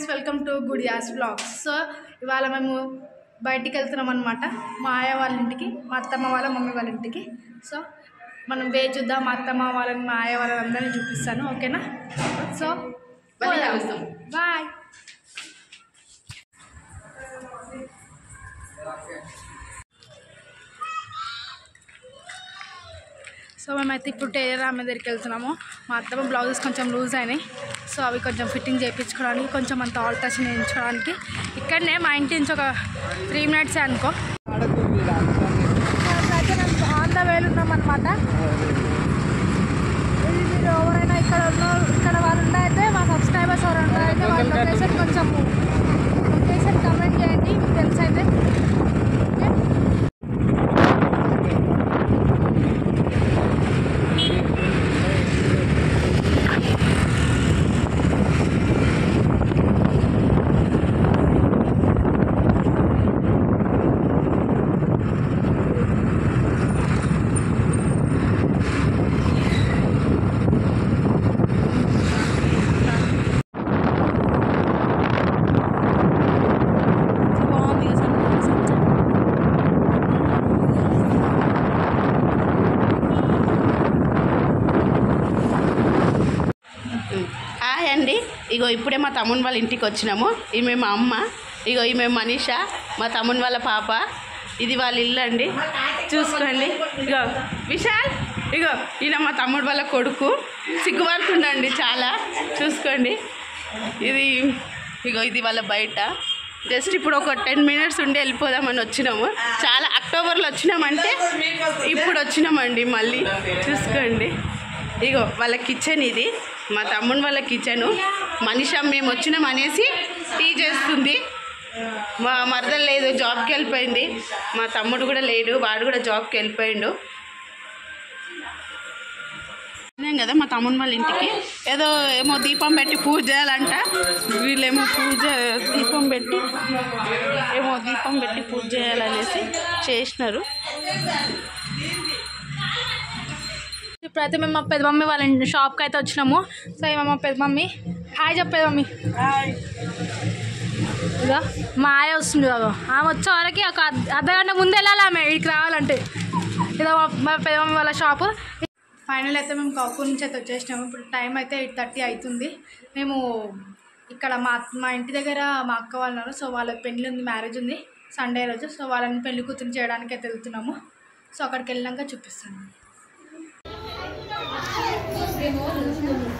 Welcome to Gudiya's blogs so ఇవాళ మేము బయటికి వెళ్తున్నాం అనమాట మా ఆయ వాళ్ళ ఇంటికి మా అత్తమ్మ వాళ్ళ మమ్మీ వాళ్ళ ఇంటికి సో మనం వే చూద్దాం మా అత్తమ్మ వాళ్ళని మా ఆయ వాళ్ళని అందరినీ చూపిస్తాను ఓకేనా సో మళ్ళీ కలుస్తాం. బాయ్ సో మేమైతే ఇప్పుడు టైలర్ ఆమె దగ్గరికి వెళ్తున్నాము మా అత్తమ్మ బ్లౌజెస్ కొంచెం లూజ్ అయినాయి సో అవి కొంచెం ఫిట్టింగ్ చేయించుకోవడానికి కొంచెం అంత ఆల్టేషన్ చేయించుకోవడానికి ఇక్కడనే మా ఇంటి నుంచి ఒక త్రీ మినిట్స్ అనుకో అయితే మేము ఆన్ ద వేలు ఉన్నాం అనమాట ఇది మీరు ఎవరైనా ఇక్కడ ఉన్న ఇక్కడ వాళ్ళు అయితే మా సబ్స్క్రైబర్స్ ఎవరైనా అయితే వాళ్ళ లొకేషన్ కొంచెం లొకేషన్ కమెంట్ చేయండి మీకు తెలిసి అయితే ఓకే బాగుంది కదా sunset. హాయ్ అండి ఇగో ఇప్పుడే మా తమ్ముని వాళ్ళ ఇంటికి వచ్చినాము ఈమె మా అమ్మ ఇగో ఈమె మనీష మా తమ్ముని వాళ్ళ పాప ఇది వాళ్ళ ఇల్లు అండి చూసుకోండి ఇగో విశాల్ ఇగో ఈయన మా తమ్ముడు వాళ్ళ కొడుకు సిగ్గుపడుతుండండి చాలా చూసుకోండి ఇది ఇగో ఇది వాళ్ళ బయట జస్ట్ ఇప్పుడు ఒక టెన్ మినిట్స్ ఉండి వెళ్ళిపోదామని వచ్చినాము చాలా అక్టోబర్లో వచ్చినామంటే ఇప్పుడు వచ్చినామండి మళ్ళీ చూసుకోండి ఇగో వాళ్ళ కిచెన్ ఇది మా తమ్ముని వాళ్ళ కిచెను మనిషి మేము వచ్చినాం అనేసి టీ చేస్తుంది మా మరదలు లేదు జాబ్కి వెళ్ళిపోయింది మా తమ్ముడు కూడా లేడు వాడు కూడా జాబ్కి వెళ్ళిపోయిండు నేను కదా మా తమ్ముని వాళ్ళ ఇంటికి ఏదో ఏమో దీపం పెట్టి పూజ చేయాలంట వీళ్ళేమో పూజ దీపం పెట్టి ఏమో దీపం పెట్టి పూజ చేయాలనేసి చేసినారు ఇప్పుడైతే మేము మా పెద్ద మమ్మీ వాళ్ళ ఇంటి షాప్కి అయితే వచ్చినాము సో ఇవ మా పెద్ద మమ్మీ హాయ్ చెప్పేది మమ్మీ ఇదో మా ఆయ వస్తుంది ఇదో ఆమె వచ్చే వరకు ఒక అర్ధ- అర్ధ గంట ముందు వెళ్ళాలి ఆమె ఇక్కడికి రావాలంటే ఇదో మా మా పెద్ద మమ్మీ వాళ్ళ షాపు ఫైనల్ అయితే మేము కాపూర్ నుంచి అయితే వచ్చేసినాము ఇప్పుడు టైం అయితే ఎయిట్ థర్టీ అవుతుంది మేము ఇక్కడ మా మా ఇంటి దగ్గర మా అక్క వాళ్ళు ఉన్నారు సో వాళ్ళ పెళ్ళి ఉంది మ్యారేజ్ ఉంది సండే రోజు సో వాళ్ళని పెళ్లి కూతురు చేయడానికి అయితే వెళ్తున్నాము సో అక్కడికి వెళ్ళాక చూపిస్తాను